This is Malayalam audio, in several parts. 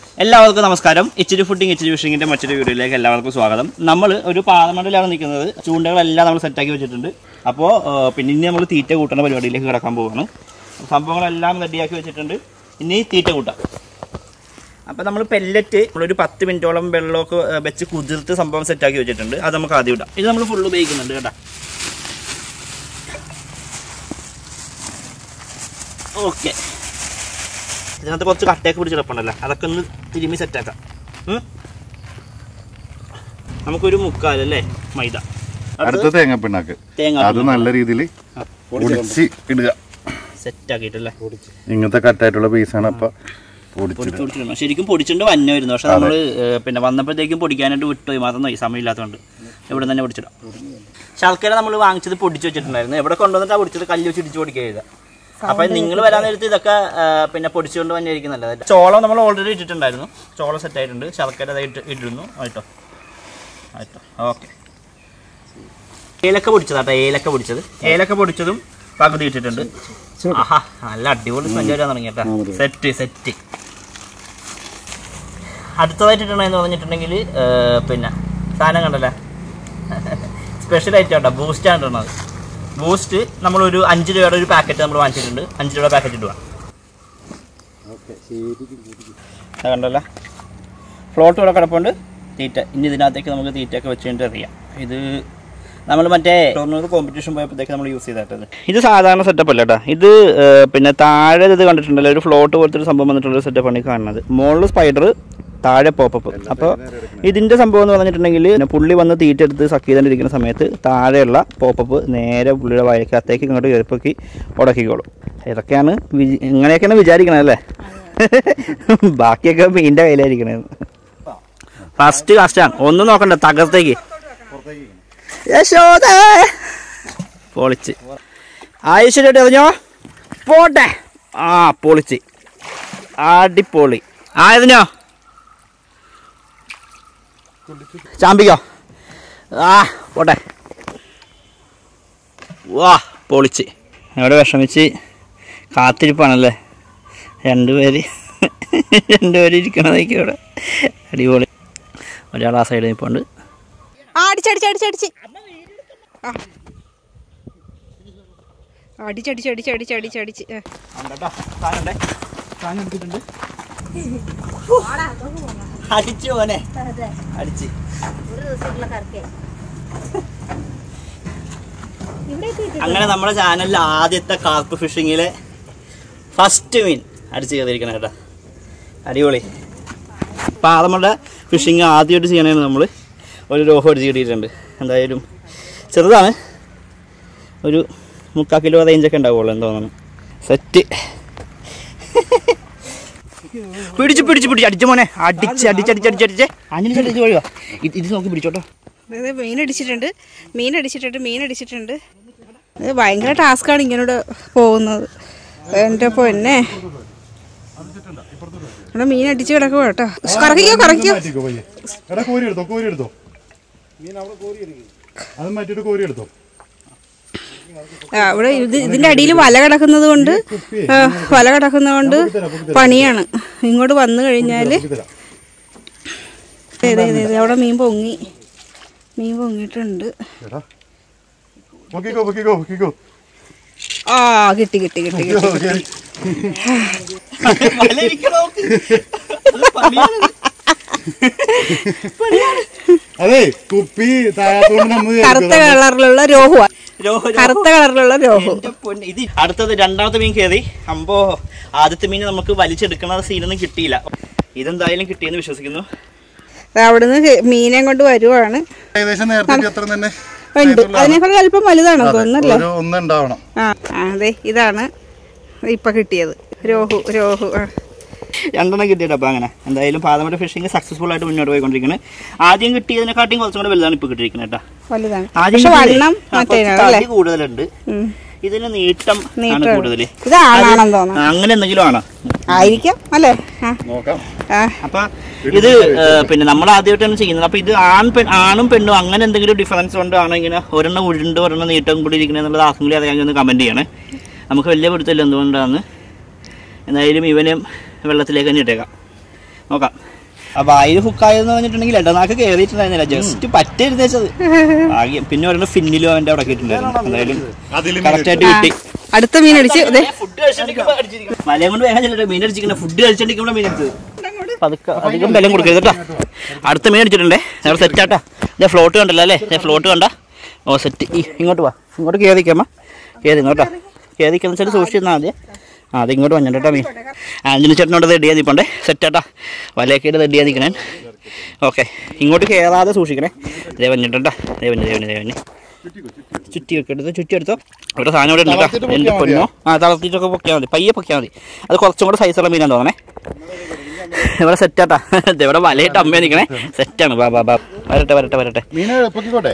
എല്ലാവർക്കും നമസ്കാരം ഇച്ചിരി ഫുഡിങ് ഇച്ചിരി ഫിഷിങ്ങിന്റെ മറ്റൊരു വീഡിയോയിലേക്ക് എല്ലാവർക്കും സ്വാഗതം നമ്മൾ ഒരു പാതമണ്ടലാണ് നിൽക്കുന്നത് ചൂണ്ടകളെല്ലാം നമ്മൾ സെറ്റാക്കി വെച്ചിട്ടുണ്ട് അപ്പോൾ പിന്നെ ഇനി നമ്മൾ തീറ്റ കൂട്ടുന്ന പരിപാടിയിലേക്ക് കിടക്കാൻ പോവുകയാണ് സംഭവങ്ങളെല്ലാം റെഡിയാക്കി വെച്ചിട്ടുണ്ട് ഇനി തീറ്റ കൂട്ടാം അപ്പോൾ നമ്മൾ പെല്ലറ്റ് നമ്മളൊരു പത്ത് മിനിറ്റോളം വെള്ളമൊക്കെ ഏ, വെച്ച് കുതിർത്ത് സംഭവം സെറ്റാക്കി വെച്ചിട്ടുണ്ട് അത് നമുക്ക് ആദ്യം ഇടാം ഇത് നമ്മൾ ഫുള്ള് ഉപയോഗിക്കുന്നുണ്ട് കേട്ടോ ഓക്കെ ഇതിനകത്ത് കുറച്ച് കട്ടയൊക്കെ പിടിച്ച് കിടപ്പുണ്ടല്ലോ അതൊക്കെ ഒന്ന് തിരുമ്മി സെറ്റാക്കാം ഉം. നമുക്കൊരു മുക്കാലല്ലേ മൈദ അടുത്ത തേങ്ങപ്പിണ്ണാക്ക് തേങ്ങ അത് നല്ല രീതിയിൽ പൊടിച്ച് ഇടുക സെറ്റാക്കിയിട്ടല്ലേ ഇങ്ങനത്തെ കട്ടായിട്ടുള്ള പീസാണ് അപ്പൊ പൊടിച്ച് പൊടിച്ചിടുക പൊടിച്ചിടണം ശരിക്കും പൊടിച്ചിട്ട് വന്നമായിരുന്നു പക്ഷെ നമ്മൾ പിന്നെ വന്നപ്പോഴത്തേക്കും പൊടിക്കാനായിട്ട് വിട്ടുപോയി മാത്രം നോയി സമയമില്ലാത്തതുകൊണ്ട് ഇവിടെ തന്നെ പൊടിച്ചിടാം ശർക്കര നമ്മൾ വാങ്ങിച്ചത് പൊടിച്ച് വെച്ചിട്ടുണ്ടായിരുന്നു എവിടെ കൊണ്ടുവന്നിട്ടാ പൊടിച്ചത് കല്ല് വെച്ച് ഇടിച്ച് പൊടിക്കുക ചെയ്തത് അപ്പൊ നിങ്ങൾ വരാൻ നേരത്ത് ഇതൊക്കെ ആ, പിന്നെ പൊടിച്ചുകൊണ്ട് തന്നെ ആയിരിക്കും നല്ലത് ചോളം നമ്മൾ ഓൾറെഡി ഇട്ടിട്ടുണ്ടായിരുന്നു ചോളം സെറ്റ് ആയിട്ടുണ്ട് ശർക്കര ദാ ഇട്ട് ഇട്ടിരുന്നു ആയിട്ടോ ആയിട്ടോ ഓക്കെ ഏലക്ക പൊടിച്ചതാട്ടോ ഏലക്ക പൊടിച്ചത് ഏലക്ക പൊടിച്ചതും പകുതി ഇട്ടിട്ടുണ്ട് ആഹാ നല്ല അടിപൊളി സ്മെല്ല് വരാൻ തുടങ്ങി കേട്ടോ സെറ്റ് സെറ്റ് അടുത്തതായിട്ട് ഇട്ടണെന്ന് പറഞ്ഞിട്ടുണ്ടെങ്കിൽ പിന്നെ സാധനം കണ്ടല്ലേ സ്പെഷ്യൽ ഐറ്റം കേട്ടോ ബൂസ്റ്റ് ആണ് ഇടുന്നത് ബൂസ്റ്റ് നമ്മളൊരു അഞ്ച് രൂപയുടെ ഒരു പാക്കറ്റ് നമ്മൾ വാങ്ങിച്ചിട്ടുണ്ട് അഞ്ച് രൂപ പാക്കറ്റ് ഇടുക അത് കണ്ടല്ലോ ഫ്ലോട്ട് ഇവിടെ കിടപ്പുണ്ട് തീറ്റ ഇനി ഇതിനകത്തേക്ക് നമുക്ക് തീറ്റയൊക്കെ വെച്ചിട്ട് അറിയാം ഇത് നമ്മൾ മറ്റേ ഷൊർണൂർ കോമ്പറ്റീഷൻ പോയപ്പോഴത്തേക്ക് നമ്മൾ യൂസ് ചെയ്തിട്ടത് ഇത് സാധാരണ സെറ്റപ്പ് അല്ല കേട്ടോ ഇത് ഏർ, പിന്നെ താഴെ ഇത് കണ്ടിട്ടുണ്ടല്ലോ ഒരു ഫ്ലോട്ട് പോലത്തെ ഒരു സംഭവം വന്നിട്ടുള്ള സെറ്റപ്പാണ് ഈ കാണുന്നത് മുകളിൽ സ്പൈഡർ താഴെ പോപ്പപ്പ് അപ്പോൾ ഇതിൻ്റെ സംഭവം എന്ന് പറഞ്ഞിട്ടുണ്ടെങ്കിൽ പിന്നെ പുള്ളി വന്ന് തീറ്റ എടുത്ത് സക്ക് ചെയ്തുകൊണ്ടിരിക്കുന്ന സമയത്ത് താഴെയുള്ള പോപ്പപ്പ് നേരെ പുള്ളിയുടെ വയക്കകത്തേക്ക് ഇങ്ങോട്ട് കയറിപ്പൊക്കി ഉടക്കിക്കോളും ഇതൊക്കെയാണ് വിചി ഇങ്ങനെയൊക്കെയാണ് വിചാരിക്കണത് അല്ലേ ബാക്കിയൊക്കെ മീൻ്റെ കയ്യിലായിരിക്കണേ ഫസ്റ്റ് കാസ്റ്റാണ് ഒന്നും നോക്കണ്ട തകർത്തേക്ക് യശോദ പൊളിച്ച് ആയുഷ്വരായിട്ട് എറിഞ്ഞോ പോട്ടെ ആ പൊളിച്ച് അടിപൊളി ആ എറിഞ്ഞോ ചാമ്പിക്കോ ആ പോട്ടെ വാ പൊളിച്ച് ഇവിടെ വിഷമിച്ച് കാത്തിരിപ്പാണല്ലേ രണ്ടുപേര് രണ്ടുപേര് ഇരിക്കണതൊക്കെ ഇവിടെ അടിപൊളി ഒരാൾ ആ സൈഡിൽ നിൽപ്പുണ്ട് ആ അടിച്ചടിച്ചടിച്ചടിച്ച് ആ അടിച്ചടിച്ചടിച്ചടിച്ചടിച്ചടിച്ച് അടിച്ചു പോനെ അടിച്ച് അങ്ങനെ നമ്മുടെ ചാനലിൽ ആദ്യത്തെ കാർപ്പ് ഫിഷിങ്ങിലെ ഫസ്റ്റ് മീൻ അടിച്ച് കയറിയിരിക്കണം കേട്ടോ അടിപൊളി അപ്പോൾ ആ നമ്മുടെ ഫിഷിങ് ആദ്യമായിട്ട് ചെയ്യണേന്ന് നമ്മൾ ഒരു രോഹം അടിച്ച് കിട്ടിയിട്ടുണ്ട് എന്തായാലും ചെറുതാണ് ഒരു മുക്കാൽ കിലോ റേഞ്ചൊക്കെ ഉണ്ടാവുള്ളൂ എന്ന് തോന്നുന്നു സെറ്റ് പിടിച്ച് പിടിച്ച് പിടിച്ച് അടിച്ച മോനെ അടിച്ച് അടിച്ച് അടിച്ച് അടിച്ച് അടിച്ച് അഞ്ചിന് ചെറിയ ഇത് വഴിയോ ഇത് ഇത് നോക്കി പിടിച്ചോട്ടോ അതായത് മീൻ അടിച്ചിട്ടുണ്ട് മീൻ അടിച്ചിട്ടുണ്ട് മീൻ അടിച്ചിട്ടുണ്ട് ഇത് ഭയങ്കര ടാസ്ക്കാണ് ഇങ്ങനോട് പോകുന്നത് എൻ്റെ പൊന്നെ ഇവിടെ മീൻ അടിച്ച് കിടക്കുക കേട്ടോ കറക്കിക്കോ കറക്കിക്കോ മാറ്റിക്കോ പയ്യെ എടാ കോരി എടുത്തോ കോരി എടുത്തോ അത് മാറ്റിയിട്ട് കോരി എടുത്തോ ആ, ഇവിടെ ഇത് ഇതിൻ്റെ അടിയിൽ വല കിടക്കുന്നത് കൊണ്ട് ആ, വല കിടക്കുന്നത് കൊണ്ട് പണിയാണ് ഇങ്ങോട്ട് വന്നു കഴിഞ്ഞാൽ തരാം അവിടെ മീൻ പൊങ്ങി മീൻ പൊങ്ങിയിട്ടുണ്ട് എടാ പൊക്കിക്കോ പൊക്കിക്കോ പൊക്കിക്കോ ആ കിട്ടി കിട്ടി കിട്ടി കിട്ടി പൊക്കിക്കോ, കേറി. അതെ കുപ്പി താഴത്തോണ്ട് നമ്മൾ കറുത്ത കളറിലുള്ള രോഹു കറുത്ത കളറിലുള്ള രോഹു എന്റെ പൊന്നെ, ഇത് അടുത്തത് രണ്ടാമത്തെ മീൻ കയറി അമ്പോ ആദ്യത്തെ മീൻ നമുക്ക് വലിച്ചെടുക്കണ സീനൊന്നും കിട്ടിയില്ല ഇതെന്തായാലും കിട്ടിയെന്ന് വിശ്വസിക്കുന്നു ദാ അവിടുന്ന് കെ- മീനെ കൊണ്ട് വരുവാണ് ഏകദേശം നേരത്തെ അത്ര തന്നെ ഉണ്ട് അതിനേക്കാൾ അല്പം വലുതാണെന്ന് തോന്നുന്നല്ലേ ഒരു ഒന്നുണ്ടാവണം ആ ആ, അതെ ഇതാണ് ഇപ്പൊ കിട്ടിയത് രോഹു രോഹു ആ. രണ്ടെണ്ണം കിട്ടിയിട്ട് അപ്പോൾ അങ്ങനെ എന്തായാലും പാതമറ്റ ഫിഷിംഗ് സക്സസ്ഫുൾ ആയിട്ട് മുന്നോട്ട് പോയിക്കൊണ്ടിരിക്കുന്നത് ആദ്യം കിട്ടിയതിനെക്കാട്ടിയും കുറച്ചും കൂടെ വലുതാണ് ഇപ്പോൾ കിട്ടിയിരിക്കുന്നത് കേട്ടോ വലുതാണ് ആദ്യം പക്ഷെ കിട്ടിയത് വണ്ണം ആ, കുറച്ച് മറ്റേനാണല്ലേ തടി കൂടുതലുണ്ട് ഉം. ഇതിന് നീട്ടം ആണ് നീട്ടം കൂടുതൽ ഇത് ആണാണെന്ന് തോന്നുന്നു അങ്ങനെ എന്തെങ്കിലും ആണോ ആയിരിക്കാം അല്ലേ ആ നോക്കാം ആ അപ്പൊ ഇത് ഏ, പിന്നെ നമ്മൾ ആദ്യമായിട്ടാണ് ചെയ്യുന്നത് അപ്പൊ ഇത് ആൺ പെൺ ആണും പെണ്ണും അങ്ങനെ എന്തെങ്കിലും ഡിഫറൻസ് കൊണ്ടാണോ ഇങ്ങനെ ഒരെണ്ണം ഉരുണ്ട് ഒരെണ്ണം നീട്ടം കൂടി ഇരിക്കുന്നത് എന്നുള്ളത് ആർക്കെങ്കിലും അറിയാമെങ്കിൽ ഒന്ന് കമന്റ് ചെയ്യണേ നമുക്ക് വലിയ പിടുത്തമില്ല എന്തുകൊണ്ടാണ് എന്തായാലും ഇവനും വെള്ളത്തിലേക്ക് തന്നെ ഇട്ടേക്കാം നോക്കാം അപ്പൊ അതിൽ ഹുക്കായെന്ന് പറഞ്ഞിട്ടുണ്ടെങ്കിൽ ഇടനാക്ക് കയറിയിട്ടുണ്ടായിരുന്നില്ല ജസ്റ്റ് പറ്റരുത് വെച്ചത് ഭാഗ്യം പിന്നെ ഒരെണ്ണം ഫിന്നിലും അവന്റെ അവിടെ ഇട്ടിട്ടുണ്ടായിരുന്നു എന്തായാലും അതിലും കറക്റ്റ് ആയിട്ട് കിട്ടി അടുത്ത മീൻ അടിച്ച് അതെ ഫുഡ് കഴിച്ചിരിക്കുമ്പോ അടിച്ചിരിക്കണം. മലയും കൊണ്ട് വേഗം ചെല്ലിട്ട് മീൻ അടിച്ചിരിക്കണ ഫുഡ് കഴിച്ചിരിക്കുമ്പോൾ മീൻ എടുത്തത് പതുക്കെ അധികം ബലം കൊടുക്കരുത് കേട്ടോ അടുത്ത മീൻ അടിച്ചിട്ടുണ്ടേ ഞങ്ങൾ സെറ്റ് ആട്ടാ ഇതേ ഫ്ലോട്ട് കണ്ടല്ലോ അല്ലേ ഇതേ ഫ്ലോട്ട് കണ്ട ഓ സെറ്റ് ഈ ഇങ്ങോട്ട് വാ ഇങ്ങോട്ട് കയറിക്കമ്മ കയറി ഇങ്ങോട്ടോ കയറിക്കുന്ന വെച്ചാൽ സൂക്ഷിച്ചിരുന്നാൽ മതി ആ അത് ഇങ്ങോട്ട് വന്നിട്ട് കേട്ടോ മീൻ ആന്റണി ചേട്ടനോട് റെഡിയാ നിൽപ്പണ്ടേ സെറ്റാട്ടാ വലയൊക്കെ റെഡിയാ നിൽക്കണേ ഓക്കെ ഇങ്ങോട്ട് കയറാതെ സൂക്ഷിക്കണേ ഇതേ വന്നിട്ടുണ്ടാ ദേ വന്നി ദേ വന്നി ദേ വന്നി ചുറ്റി വെക്കെടുത്ത് ചുറ്റി എടുത്തോ അവിടെ സാധനം ഇവിടെ ഉണ്ട് തളർത്തിയിട്ട് കേട്ടോ എൻ്റെ പൊക്കിയാൽ പൊന്നോ ആ തളർത്തിയിട്ടൊക്കെ പൊക്കിയാൽ മതി പയ്യെ പൊക്കിയാൽ മതി അത് കുറച്ചും കൂടെ സൈസുള്ള മീനാന്ന് തോന്നണേ ഇവിടെ സെറ്റാട്ടാ ഇത് ഇവിടെ വലയിട്ട് അമ്മ നിൽക്കണേ സെറ്റാണ് ബാ ബാ ബാ വരട്ടെ വരട്ടെ വരട്ടെ മീനെ പൊക്കിക്കോട്ടെ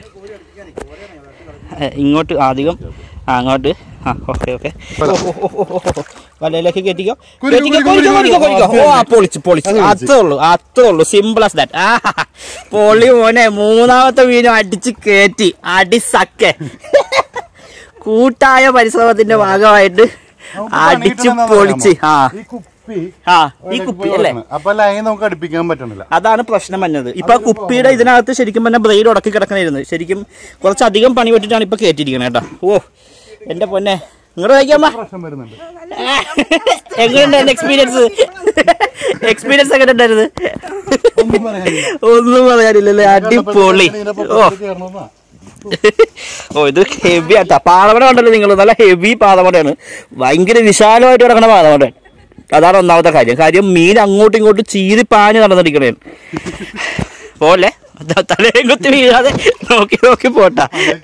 ഏ, ഇങ്ങോട്ട് അധികം ആ അങ്ങോട്ട് ആ ഓക്കെ ഓക്കെ വലയിലേക്ക് കയറ്റിക്കോ കുരു, കയറ്റിക്കോ, കുരു, കുരു, കുരിക്കോ, കുരു. കുരിക്കോ, കുരിക്കോ. ഓ ആ പൊളിച്ച് പൊളിച്ച് അത് പൊളിച്ച്. അത്രേ ഉള്ളൂ അത്രേ ഉള്ളൂ സിമ്പിൾ ആസ് ദാറ്റ് ആ പൊളി മോനെ മൂന്നാമത്തെ മീനും അടിച്ച് കയറ്റി അടി സക്കെ കൂട്ടായ പരിശ്രമത്തിന്റെ ഭാഗമായിട്ട് നമുക്ക് അടിച്ച് പണികിട്ടണം എന്നാ പൊളിച്ച് ആ ഈ കുപ്പി ആ ഈ കുപ്പി അല്ലേ അപ്പൊ ലൈൻ നമുക്ക് അടുപ്പിക്കാൻ പറ്റണില്ല അതാണ് പ്രശ്നം വന്നത് ഇപ്പൊ ആ കുപ്പിയുടെ ഇതിനകത്ത് ശരിക്കും പറഞ്ഞാൽ ബ്രെയിഡ് ഉടക്കി കിടക്കണായിരുന്നു ശരിക്കും കുറച്ചധികം പണി പറ്റിട്ടാണ് ഇപ്പൊ കയറ്റിയിരിക്കണേ കേട്ടോ ഓ എന്റെ പൊന്നെ ഇങ്ങോട്ട് വായിക്കാമ്മ പ്രശ്നം വരുന്നുണ്ട് എങ്ങനെയുണ്ടായിരുന്നു എക്സ്പീരിയൻസ് എക്സ്പീരിയൻസ് എങ്ങനെ ഉണ്ടായിരുന്നു ഒന്നും പറയാനില്ല ഒന്നും പറയാനില്ലല്ലേ അടിപൊളി ഇതിന്റെ ഓ പുറത്തേക്ക് കയറണമെന്നാ. ഓ ഇത് ഹെവി ആട്ടാ പാതമട ഉണ്ടല്ലോ നിങ്ങൾ നല്ല ഹെവി പാതമടയാണ് ഭയങ്കര വിശാലമായിട്ട് കിടക്കുന്ന പാതമട അതാണ് ഒന്നാമത്തെ കാര്യം കാര്യം മീൻ അങ്ങോട്ടും ഇങ്ങോട്ടും ചീറി പാഞ്ഞ് നടന്നിരിക്കണേ പോലെ തലയും കുത്തി വീഴാതെ നോക്കി നോക്കി പോട്ടാ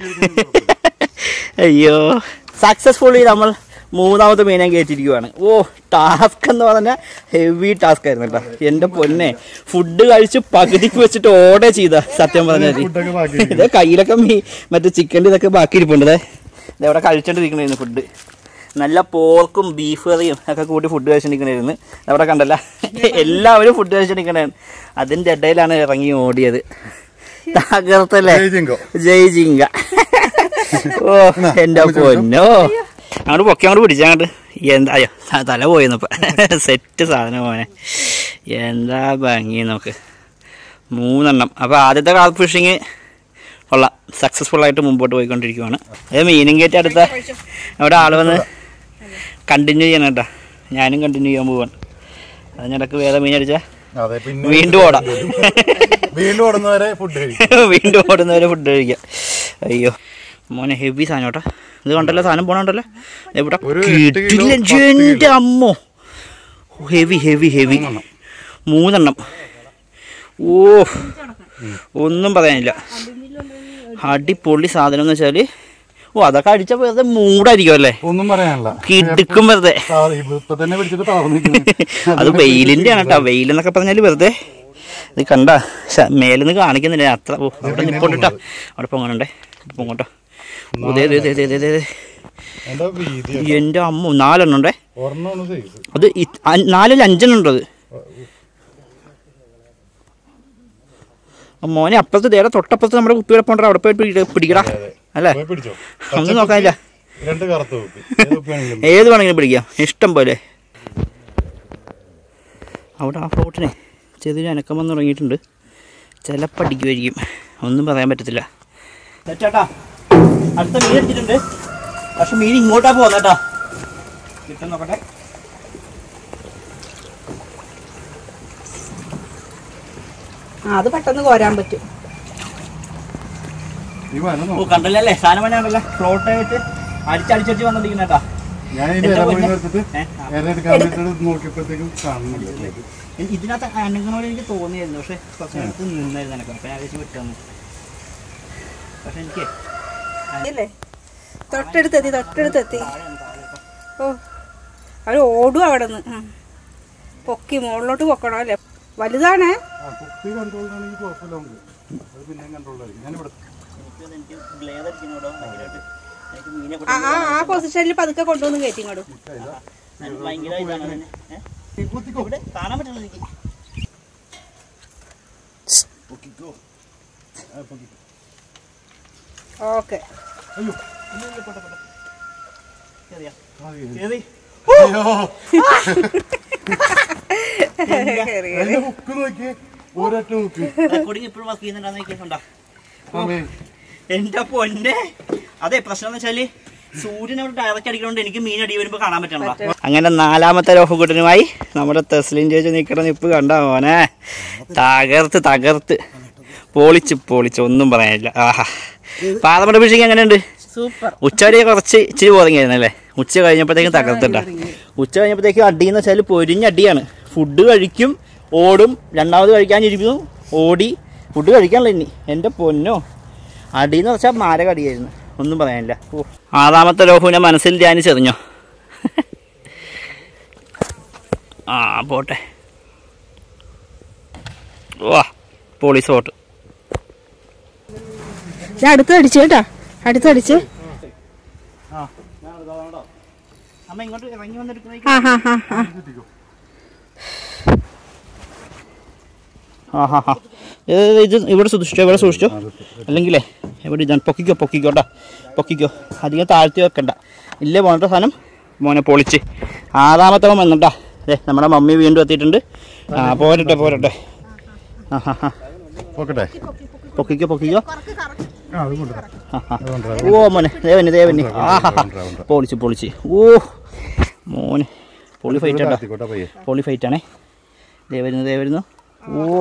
അയ്യോ സക്സസ്ഫുള്ളി നമ്മൾ മൂന്നാമത്തെ മീനെ കയറ്റിയിരിക്കുവാണ് ഓ ടാസ്ക് എന്ന് പറഞ്ഞാൽ ഹെവി ടാസ്ക് ആയിരുന്നു കേട്ടോ എൻ്റെ പൊന്നെ ഫുഡ് കഴിച്ച് പകുതിക്ക് വെച്ചിട്ട് ഓർഡർ ചെയ്ത സത്യം പറഞ്ഞാൽ ഫുഡൊക്കെ ബാക്കി ഇത് കയ്യിലൊക്കെ മീ മറ്റേ ചിക്കൻ്റെ ഇതൊക്കെ ബാക്കി ഇരിപ്പുണ്ട് ദേ. ദേ അവിടെ കഴിച്ചോണ്ടിരിക്കണായിരുന്നു ഫുഡ് നല്ല പോർക്കും ബീഫ് കറിയും ഒക്കെ കൂട്ടി ഫുഡ് കഴിച്ചോണ്ടിരിക്കണായിരുന്നു അവിടെ കണ്ടല്ല എല്ലാവരും ഫുഡ് കഴിച്ചോണ്ടിരിക്കണായിരുന്നു അതിൻ്റെ ഇടയിലാണ് ഇറങ്ങി ഓടിയത് തകർത്തല്ലേ ജയ് ജിങ്കോ. ജയ് ജിങ്ക ഓ എന്നാ, എൻ്റെ നമുക്ക് പൊന്നോ അങ്ങോട്ട് പൊക്കി അങ്ങോട്ട് പിടിച്ച അങ്ങോട്ട് എന്താ അയ്യോ ത- തല പോയിന്നപ്പ സെറ്റ് സാധനം മോനെ എന്താ ഭംഗി നോക്ക് മൂന്നെണ്ണം അപ്പോൾ ആദ്യത്തെ കാർ ഫിഷിങ് കൊള്ളാം സക്സസ്ഫുൾ ആയിട്ട് മുമ്പോട്ട് പോയിക്കൊണ്ടിരിക്കുവാണ് അത് മീനും കയറ്റി അടുത്ത അവിടെ ആൾ വന്ന് കണ്ടിന്യൂ ചെയ്യണം കേട്ടോ ഞാനും കണ്ടിന്യൂ ചെയ്യാൻ പോവാണ് അതിനിടക്ക് വേറെ മീൻ അടിച്ചാൽ അതെ പിന്നെ വീണ്ടും ഓടാം വീണ്ടും ഓടുന്നവരെ ഫുഡ് കഴിക്കും വീണ്ടും ഓടുന്നവരെ ഫുഡ് കഴിക്കാം അയ്യോ മോനെ ഹെവി സാധനം കേട്ടോ ഇത് കണ്ടല്ലോ സാധനം പോണുണ്ടല്ലോ ഇവിടെ ഒരു എട്ട് കിലോ, കിടിലൻ പത്ത് കിലോ. എൻ്റെ അമ്മോ ഹെവി ഹെവി ഹെവി മൂന്നെണ്ണം ഓ ഒന്നും പറയാനില്ല അടിപൊളി സാധനം എന്ന് വെച്ചാൽ ഓ അതൊക്കെ അടിച്ച വെറുതെ മൂടായിരിക്കും അല്ലേ ഒന്നും പറയാനില്ല കിടുക്കും വെറുതെ ആ, ഇപ്പൊ തന്നെ പിടിച്ചിട്ട് തളർന്നിരിക്കുന്നു അത് വെയിലിന്റെ ആണ് കേട്ടോ വെയിലെന്നൊക്കെ പറഞ്ഞാൽ വെറുതെ ഇത് കണ്ട മേലെന്ന് കാണിക്കുന്നില്ല അത്ര ഓ അവിടെ നിപ്പോട്ടോ അവിടെ പൊങ്ങണുണ്ടേ പൊങ്ങോട്ടോ ഓ, ദേ, ദേ, ദേ, ദേ, ദേ, ദേ, ദേ. എന്താ വീതി എൻ്റെ അമ്മ നാലെണ്ണം ഉണ്ടേ ഒരെണ്ണമാണ് സൈസ് അത് ഇത് അ- നാലിൽ അഞ്ചെണ്ണം ഉണ്ട് അത് ആ മോനെ അപ്പുറത്ത് ദേടെ തൊട്ടപ്പുറത്ത് നമ്മുടെ കുപ്പി കിടപ്പുണ്ടോ അവിടെ പോയിട്ട് പിടി- പിടിക്കടാ അല്ലേ പോയി പിടിച്ചോ ഒന്നും നോക്കാനില്ല രണ്ട് കറുത്ത കുപ്പി ഏത് കുപ്പി വേണമെങ്കിലും ഏത് വേണമെങ്കിലും പിടിക്കാം ഇഷ്ടം പോലെ അവിടെ ആ ഫ്ലോട്ടിനെ ചെറിയൊരു അനക്കം വന്ന് തുടങ്ങിയിട്ടുണ്ട് ചിലപ്പോൾ അടിക്കുമായിരിക്കും ഒന്നും പറയാൻ പറ്റത്തില്ല ചേട്ടാ അടുത്ത മീൻ അടിച്ചിട്ടുണ്ട് പക്ഷെ മീൻ ഇങ്ങോട്ടാ പോകുന്നേട്ടാ കിട്ടും നോക്കട്ടെ ആ അത് പെട്ടെന്ന് കോരാൻ പറ്റും ഈ വല ഓ നോക്ക്. കണ്ടല്ലേ സാധനം വേണമല്ല ഫ്ലോട്ടായിട്ട് അടിച്ചടിച്ചടിച്ച് വന്നിരിക്കുന്നേട്ടാ ഞാൻ ഇതിന്റെ എന്താ ഇല പോയി പൊന്നെ? നിർത്തിട്ട് ഏ? ഇല എടുക്കാൻ വേണ്ടിട്ട് നോക്കിയപ്പോഴത്തേക്കും കാണുന്നില്ല ഇ- ഇതിനകത്ത് അനങ്ങനോട് എനിക്ക് തോന്നിയായിരുന്നു പക്ഷെ കുറച്ച് നേരത്ത് നിന്നായിരുന്നു എനക്ക് അപ്പം ഞാൻ വിളിച്ച് വിട്ടാന്ന് പക്ഷെ എനിക്ക് അല്ലേ തൊട്ടടുത്തെത്തി തൊട്ടടുത്തെത്തി ഓ അവർ ഓടും അവിടെ നിന്ന് പൊക്കി മുകളിലോട്ട് പൊക്കണം അല്ലേ വലുതാണേ ആ കുപ്പി കൺട്രോൾ ആണെങ്കിൽ കുഴപ്പമില്ല നമുക്ക് അത് പിന്നെ കൺട്രോൾ ആയിരിക്കും ഞാനിവിടെ എനിക്ക് ഗ്ലേഡ് അടിക്കുന്നതോടെ ഭയങ്കരമായിട്ട് എനിക്ക് മീനെ ആ ആ ആ പൊസിഷനിൽ പതുക്കെ കൊണ്ടുവന്ന് കയറ്റി ഇങ്ങോട്ട് ഞാൻ ഭയങ്കര ഇതാണ് അതിന്. ഏ? ഇവിടെ കാണാൻ പറ്റുന്നത് എനിക്ക് പൊക്കിക്കോ. ആ, പൊക്കിക്കോ. ഓക്കെ അയ്യോ കേറിയാ? ആ, ഇത്. കേറി. അയ്യോ അതിന്റെ ഹുക്ക് നോക്കി ഒരൊറ്റ ഹുക്ക് റെക്കോർഡിംഗ് ഇപ്പോഴും വർക്ക് ചെയ്യുന്നുണ്ടാന്ന് നോക്കിയിട്ടുണ്ടോ എന്റെ പൊന്നെ അതെ പ്രശ്നം എന്ന് വെച്ചാല് സൂര്യൻ അവിടെ ഡയറക്റ്റ് അടിക്കുന്നതുകൊണ്ട് എനിക്ക് മീൻ അടി വരുമ്പോ കാണാൻ പറ്റണല്ലോ അങ്ങനെ നാലാമത്തെ ലോഹക്കുട്ടനുമായി നമ്മുടെ തെസ്ലിൻ ചേച്ചി നിൽക്കണ നിപ്പ് കണ്ട മോനെ തകർത്ത് തകർത്ത് പൊളിച്ച് പൊളിച്ച് ഒന്നും പറയാനില്ല ആഹാ പാതമട ഫിഷിങ് എങ്ങനെയുണ്ട് സൂപ്പർ ഉച്ച വരെ കുറച്ച് ഇച്ചിരി പോതെങ്കിയായിരുന്നു അല്ലേ ഉച്ച കഴിഞ്ഞപ്പോഴത്തേക്കും തകർത്തിട്ട ഉച്ച കഴിഞ്ഞപ്പോഴത്തേക്കും അടിയെന്ന് വെച്ചാൽ പൊരിഞ്ഞ അടിയാണ് ഫുഡ് കഴിക്കും ഓടും രണ്ടാമത് കഴിക്കാനിരിക്കുന്നു ഓടി ഫുഡ് കഴിക്കാനുള്ള ഇനി എൻ്റെ പൊന്നോ അടിയെന്ന് വെച്ചാൽ മാരക അടിയായിരുന്നു ഒന്നും പറയാനില്ല ഓ ആറാമത്തെ ലോഹുവിനെ മനസ്സിൽ ധ്യാനിച്ചെറിഞ്ഞോ ആ പോട്ടെ വാ പോളീസ് വോട്ട് ഞാൻ അടുത്ത് അടിച്ചു കേട്ടാ അടുത്തടിച്ച് അമ്മ ഇങ്ങോട്ട് ഇറങ്ങി വന്നെടുക്കുന്ന ആ ഹാ ഹാ ഹാ ആ ഹാ ഹാ ഇത് ഇത് ഇവിടെ സൂക്ഷിച്ചോ ഇവിടെ സൂക്ഷിച്ചോ അല്ലെങ്കിലേ ഇവിടെ ഇതാണ് പൊക്കിക്കോ പൊക്കിക്കോ കേട്ടോ പൊക്കിക്കോ അധികം താഴ്ത്തി വെക്കണ്ട ഇല്ലേ പോണട്ടോ സാധനം മോനെ പൊളിച്ച് ആറാമത്തെ മോൻ വന്നിട്ടാ അതെ നമ്മുടെ മമ്മി വീണ്ടും എത്തിയിട്ടുണ്ട് ആ പോരട്ടെ പോരട്ടെ ആ ഹാ ഹാ നോക്കട്ടെ പൊക്കിക്കോ പൊക്കിക്കോ ആ അത് കൊണ്ടുവരാം ആ, ആ. ഓ മോനെ ദേവന് ദേവന് ആ ഹാ ഹാ പൊളിച്ച് പൊളിച്ച് ഓ മോനെ പൊളി ഫൈറ്റ് കേട്ടോ താഴ്ത്തിക്കോട്ടെ പയ്യെ പൊളി ഫൈറ്റ് ആണേ ദേ വരുന്നു ദേ വരുന്നു ഓ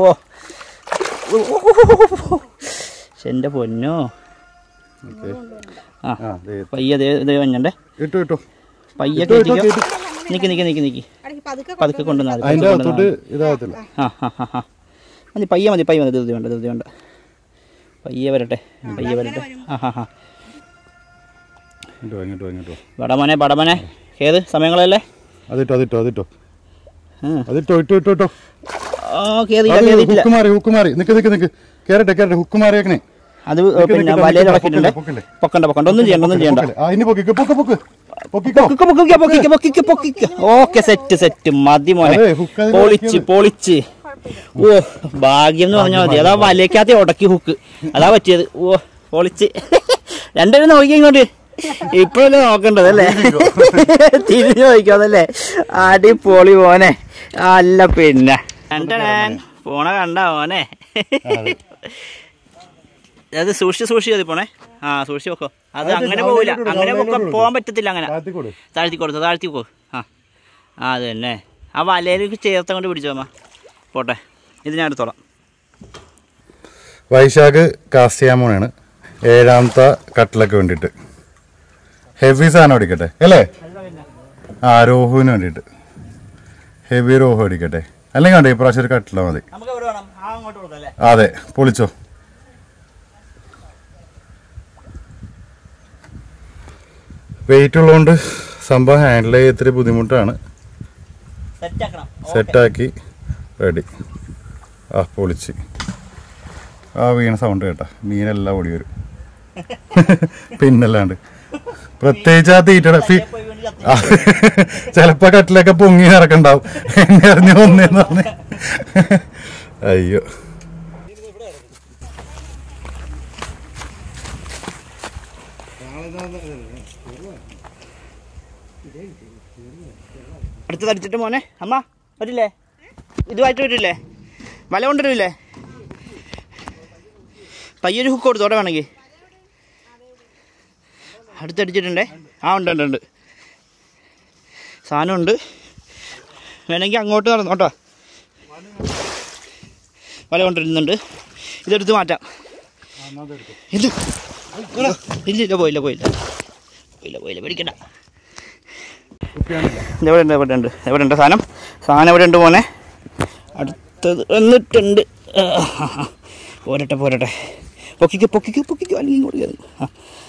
ശ്ശെ, എൻ്റെ പൊന്നോ ഓക്കെ ആ ആ ദേ പയ്യ ദേ ദേ വഞ്ഞണ്ടേ ഇട്ടു ഇട്ടു പയ്യ ഇട്ടോ, ഇട്ടോ, കയറ്റിക്കോ ഇട്ടോ. നിക്ക് നിക്ക് നിക്ക് നിക്ക് പതുക്കെ കൊണ്ടുവന്നാ മതി, അതിന്റെ പതുക്കെ അകത്തോട്ട് കൊണ്ടുവന്നാ ഇതാകത്തില്ല മതി. ആ ആ ആ ആ മതി പയ്യ മതി പയ്യ മതി ധൃതി വേണ്ട ധൃതി വേണ്ട പയ്യെ വരട്ടെ പയ്യെ വരട്ടെ ആ ഹാ ഹാ ഇങ്ങോട്ടോ ഇങ്ങോട്ടോ ഇങ്ങോട്ടോ വടമനെ പടമനെ ഏത് സമയങ്ങളല്ലേ അതിട്ടോ അതിട്ടോ അതിട്ടോ ഉം. അതിട്ടോ ഇട്ടോ ഇട്ടോ ഇട്ടോ ഓ കേറിയില്ല അത് കേറിയിട്ടില്ല ഹുക്ക് മാറി ഹുക്ക് മാറി നിക്ക് നിക്ക് നിക്ക് കേറട്ടെ കേറട്ടെ ഹുക്ക് മാറിയേക്കണേ അത് നിക്ക് പിന്നെ നിക്ക് വലയിൽ നിക്ക് ഇളക്കിയിട്ടുണ്ട് പൊക്കല്ലേ, പൊക്കണ്ട പൊക്കണ്ട ഒന്നും ചെയ്യണ്ട ഒന്നും ചെയ്യണ്ട പൊക്കല്ലേ. ആ ഇനി പൊക്കിക്കോ പൊക്ക് പൊക്ക് പൊക്കിക്കോ പൊക്കിക്കോ പൊക്കിക്കോ പൊക്കിക്കോ പൊക്കിക്കോ പൊക്കിക്കോ ഓക്കെ സെറ്റ് സെറ്റ് മതി മോനെ അതെ, hook അതിൽ പൊളിച്ച് ഇളക്കിയത്. പൊളിച്ച് ഓ ഭാഗ്യം എന്ന് പറഞ്ഞാൽ മതി അതാ വലയ്ക്കകത്ത് ഉടക്കി ഹുക്ക് അതാ പറ്റിയത് ഓ പൊളിച്ച് രണ്ടുപേരും നോക്കി ഇങ്ങോട്ട് ഇപ്പോഴല്ലേ നോക്കണ്ടത് അല്ലേ തിരിഞ്ഞു നോക്കിയോന്നല്ലേ അടിപൊളി മോനെ അല്ല പിന്നെ രണ്ടനാൻ പോണ കണ്ട മോനെ അത് സൂക്ഷിച്ച് സൂക്ഷിച്ച് മതി പോണേ ആ സൂക്ഷിച്ച് വെക്കോ അത് അങ്ങനെ പോവില്ല അങ്ങനെ പൊക്ക പോകാൻ പറ്റത്തില്ല അങ്ങനെ താഴ്ത്തിക്കോട് താഴ്ത്തി കൊടുത്തു താഴ്ത്തി പോ ആ ആ അത് തന്നെ ആ വലയിലേക്ക് ചേർത്ത് കൊണ്ട് പിടിച്ചോ അമ്മ പോട്ടെ ഇത് ഞാൻ എടുത്തോളാം വൈശാഖ് കാസ്റ്റിയാമോണാണ് ഏഴാമത്തെ കട്ടിലൊക്കെ വേണ്ടിയിട്ട് ഹെവി സാധനം അടിക്കട്ടെ അല്ലേ ആ രോഹുവിന് വേണ്ടിയിട്ട് ഹെവി രോഹു അടിക്കട്ടെ അല്ലെങ്കിൽ വേണ്ട ഇപ്രാവശ്യം ഒരു കട്ടില മതി നമുക്ക് എവിടെ വേണം ആ അങ്ങോട്ട് കൊടുക്കാം അല്ലേ അതെ പൊളിച്ചോ വെയിറ്റ് ഉള്ളതുകൊണ്ട് സംഭവം ഹാൻഡിൽ ചെയ്യാൻ ഇത്തിരി ബുദ്ധിമുട്ടാണ് സെറ്റ് ആക്കണം സെറ്റാക്കി റെഡി ആ പൊളിച്ച് ആ വീണ സൗണ്ട് കേട്ടാ മീനെല്ലാം ഓടി വരും പിന്നല്ലാണ്ട് പ്രത്യേകിച്ച് ആ തീറ്റയുടെ ഫി ആ, ചിലപ്പോ കട്ടിലൊക്കെ പൊങ്ങി ഇറക്കണ്ടാവും എന്നെ അറിഞ്ഞു വന്നേന്ന് പറഞ്ഞ് അയ്യോ അടുത്തത് അടിച്ചിട്ട് മോനെ അമ്മ വരില്ലേ ഇതുമായിട്ട് വരില്ലേ വല കൊണ്ടുവരില്ലേ പയ്യൊരു ഹുക്ക് കൊടുത്തോടെ വേണമെങ്കിൽ അടുത്തടിച്ചിട്ടുണ്ടേ ആ ഉണ്ട് ഉണ്ട് ഉണ്ട് സാധനമുണ്ട് വേണമെങ്കിൽ അങ്ങോട്ട് നടന്നോട്ടോ വല കൊണ്ടുവരുന്നുണ്ട് ഇതെടുത്ത് മാറ്റാം ഇത് ഇല്ല ഇല്ല പോയില്ല പോയില്ല പോയില്ല പോയില്ല പേടിക്കണ്ട ഇതെവിടെ ഉണ്ട് എവിടെ ഉണ്ട് എവിടെ ഉണ്ട് സാധനം സാധനം എവിടെ ഉണ്ട് മോനെ അടുത്തത് വന്നിട്ടുണ്ട് ആ, പോരട്ടെ പോരട്ടെ പൊക്കിക്കോ പൊക്കിക്കോ പൊക്കിക്കോ അല്ലെങ്കിൽ ഇങ്ങോട്ട് കയറി ആ.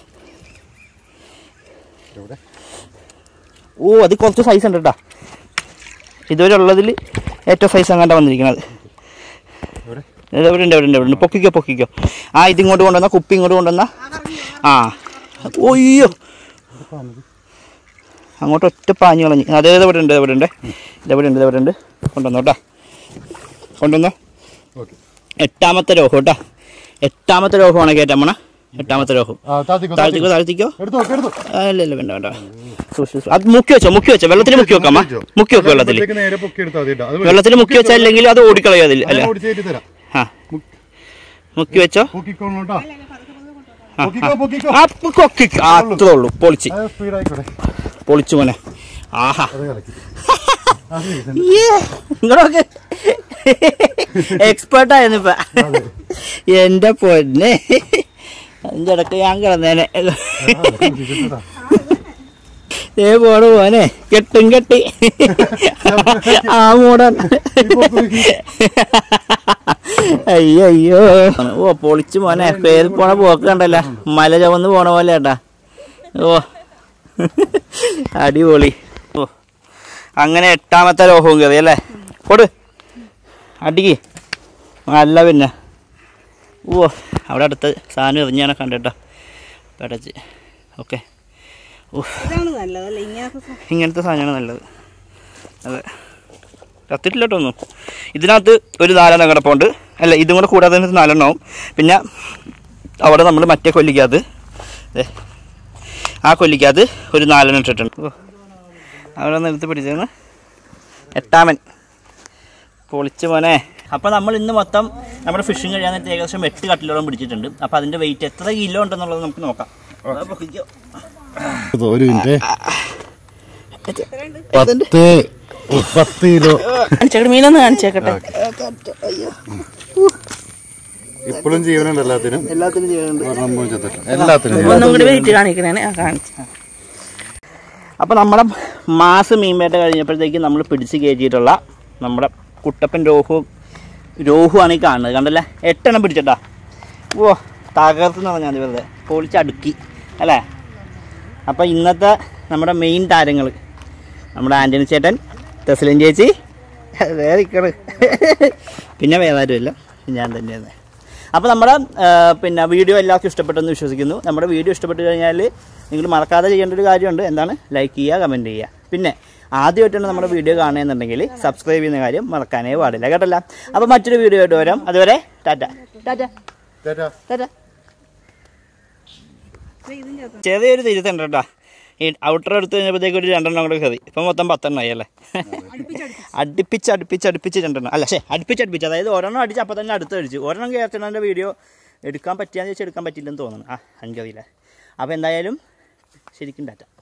ഓ അത് കുറച്ച് സൈസ് ഉണ്ട് കേട്ടോ ഇതുവരെ ഉള്ളതിൽ ഏറ്റവും സൈസ് അങ്ങാണ്ട വന്നിരിക്കുന്നത് ഇത് എവിടെ ഉണ്ട് എവിടെ ഉണ്ട് എവിടെ ഉണ്ട് പൊക്കിക്കോ പൊക്കിക്കോ ആ ഇതിങ്ങോട്ട് കൊണ്ടുവന്ന കുപ്പി ഇങ്ങോട്ട് കൊണ്ടുവന്ന ആ ഒയ്യോ അങ്ങോട്ട് ഒറ്റ പാഞ്ഞു കളഞ്ഞ് അതേ ഇവിടെ ഉണ്ട് ഇവിടെ ഉണ്ട് ഇതെവിടെ ഉണ്ട് ഇതെവിടെ ഉണ്ട് കൊണ്ടുവന്നോ കേട്ടോ കൊണ്ടുവന്നോ ഓക്കെ എട്ടാമത്തെ രോഹം കേട്ടോ എട്ടാമത്തെ രോഹമാണ് കയറ്റാൻ പോണ എട്ടാമത്തെ രോഹം ആ താത്തിക്കോ താഴ്ത്തിക്കോ താഴ്ത്തിക്കോ എടുത്തോ എടുത്തോ ആ, ഇല്ല ഇല്ല വേണ്ട വേണ്ട സൂക്ഷിച്ച് സൂ- അത് മുക്കി വെച്ചോ മുക്കി വെച്ചോ വെള്ളത്തിൽ മുക്കി വെക്കാം അമ്മ. മുക്കി വെക്കും വെള്ളത്തിൽ ഇതിലേക്ക് നേരെ പൊക്കി എടുത്താൽ മതി കേട്ടോ. അത് മതി. വെള്ളത്തിൽ മുക്കി വെച്ചാൽ അല്ലെങ്കിൽ അത് ഓടിക്കളയോ അതിൽ അല്ല ഞാൻ ഓടിച്ച് കയറ്റി തരാം ആ മുക്കി വെച്ചോ പൊക്കിക്കോളൂ കേട്ടോ പൊക്കിക്കോ പൊക്കിക്കോ ആ കൊക്കി ആ, അത്രേ ഉള്ളൂ പൊളിച്ച് അത് സ്പീഡ് ആയിക്കോട്ടെ പൊളിച്ചു മോനെ ആഹാ അത് കലക്കി അത് ഇത്. നിങ്ങളൊക്കെ എക്സ്പേർട്ട് ആയിരുന്നു ഇപ്പൊ എന്റെ പൊന്നെ അതിന്റെ ഇടക്ക് ഞാൻ കിടന്നേനെ ഇതാ. ഏ പോണു പോനെ കെട്ടും കെട്ടി ആ മൂടൻ അയ്യോ അയ്യോ ഓ പൊളിച്ചു മോനെ പേര് പോണ പോക്ക് കണ്ടല്ല മല ചുവന്ന് പോണ പോലെ ഏട്ടാ ഓ അടിപൊളി ഓ അങ്ങനെ എട്ടാമത്തെ ലോഹവും കയറി അല്ലേ കൊടു അടിക്ക് അല്ല പിന്നെ ഓ അവിടെ അടുത്ത് സാധനം എറിഞ്ഞാണ് കണ്ടിട്ടോ പടച്ച് ഓക്കെ ഓ ഇതാണ് നല്ലതല്ലേ ഇങ്ങനത്തെ സ- ഇങ്ങനത്തെ സാധനമാണ് നല്ലത് അതെ കത്തിട്ടില്ല കേട്ടോ ഒന്നും ഇതിനകത്ത് ഒരു നാലെണ്ണം കിടപ്പുണ്ട് അല്ല ഇതും കൂടെ കൂടാതെ ഇതിനകത്ത് നാലെണ്ണവും പിന്നെ അവിടെ നമ്മൾ മറ്റേ കൊല്ലിക്കകത്ത് ദേ, ആ കൊല്ലിക്കകത്ത് ഒരു നാലെണ്ണം ഇട്ടിട്ടുണ്ട് ഓ അവിടെ നിർത്തി പിടിച്ചേന്ന് എട്ടാമൻ പൊളിച്ച് മോനെ അപ്പോൾ നമ്മൾ ഇന്ന് മൊത്തം നമ്മുടെ ഫിഷിങ് കഴിയാൻ നേരത്തെ ഏകദേശം എട്ട് കട്ടിലോളം പിടിച്ചിട്ടുണ്ട് അപ്പോൾ അതിൻ്റെ വെയിറ്റ് എത്ര കിലോ ഉണ്ടെന്നുള്ളത് നമുക്ക് നോക്കാം അത് പൊക്കിക്കോ. ഇത് ഒരു മിനിറ്റ് പത്ത് ഓ, പത്ത് കിലോ കാണിച്ചേക്കട്ടെ മീനൊന്ന് കാണിച്ചേക്കട്ടെ ഇപ്പോഴും ജീവനുണ്ട് എല്ലാത്തിനും എല്ലാത്തിനും ചെയ്യുന്നുണ്ട് ഒരെണ്ണം പോയി ചത്തിട്ട്. എല്ലാത്തിനും ഒന്നും കൂടി വെയിറ്റ് കാണിക്കണേ ആ കാണിച്ചു അപ്പോൾ നമ്മുടെ മാസ് മീൻവേട്ട കഴിഞ്ഞപ്പോഴത്തേക്ക് നമ്മൾ പിടിച്ച് കയറ്റിയിട്ടുള്ള നമ്മുടെ കുട്ടപ്പൻ രോഹു രോഹു ആണ് ഈ കാണുന്നത് കണ്ടല്ലേ എട്ടെണ്ണം പിടിച്ചിട്ടാ ഓ തകർത്തുന്ന പറഞ്ഞാൽ മതി വെറുതെ പൊളിച്ച് അടുക്കി അല്ലേ അപ്പോൾ ഇന്നത്തെ നമ്മുടെ മെയിൻ താരങ്ങൾ നമ്മുടെ ആൻ്റണി ചേട്ടൻ തെസ്ലിൻ ചേച്ചി വേറെ ഇക്കറ് പിന്നെ വേറെ ആരുമില്ല ഞാൻ തന്നെയാണ് അപ്പോൾ നമ്മുടെ ആ, പിന്നെ വീഡിയോ എല്ലാവർക്കും ഇഷ്ടപ്പെട്ടെന്ന് വിശ്വസിക്കുന്നു നമ്മുടെ വീഡിയോ ഇഷ്ടപ്പെട്ട് കഴിഞ്ഞാൽ നിങ്ങൾ മറക്കാതെ ചെയ്യേണ്ട ഒരു കാര്യമുണ്ട് എന്താണ് ലൈക്ക് ചെയ്യുക കമൻറ്റ് ചെയ്യുക പിന്നെ ആദ്യമായിട്ടാണ് നമ്മുടെ വീഡിയോ കാണുകയെന്നുണ്ടെങ്കിൽ സബ്സ്ക്രൈബ് ചെയ്യുന്ന കാര്യം മറക്കാനേ പാടില്ല കേട്ടല്ല അപ്പോൾ മറ്റൊരു വീഡിയോ ആയിട്ട് വരാം അതുവരെ ടാറ്റ ടാറ്റ ചേട്ടാ ടാറ്റ ചെറിയൊരു തിരുത്തുണ്ട് കേട്ടോ ഈ ഔട്ടർ എടുത്ത് കഴിഞ്ഞപ്പോഴത്തേക്ക് ഒരു രണ്ടെണ്ണം കൂടെ കയറി ഇപ്പം മൊത്തം പത്തെണ്ണം ആയി അല്ലേ അടുപ്പിച്ച് അടുപ്പിച്ച് അടുപ്പിച്ച് രണ്ടെണ്ണം അല്ല ശേ അടുപ്പിച്ച് അടുപ്പിച്ച് അതായത് ഒരെണ്ണം അടിച്ച് അപ്പം തന്നെ അടുത്ത് അടിച്ചു ഒരെണ്ണം കയറ്റണൻ്റെ വീഡിയോ എടുക്കാൻ പറ്റിയാന്ന് വെച്ചാൽ എടുക്കാൻ പറ്റില്ലെന്ന് തോന്നുന്നു ആ എനിക്കറിയില്ല അപ്പോൾ എന്തായാലും ശരിക്കും ടാറ്റ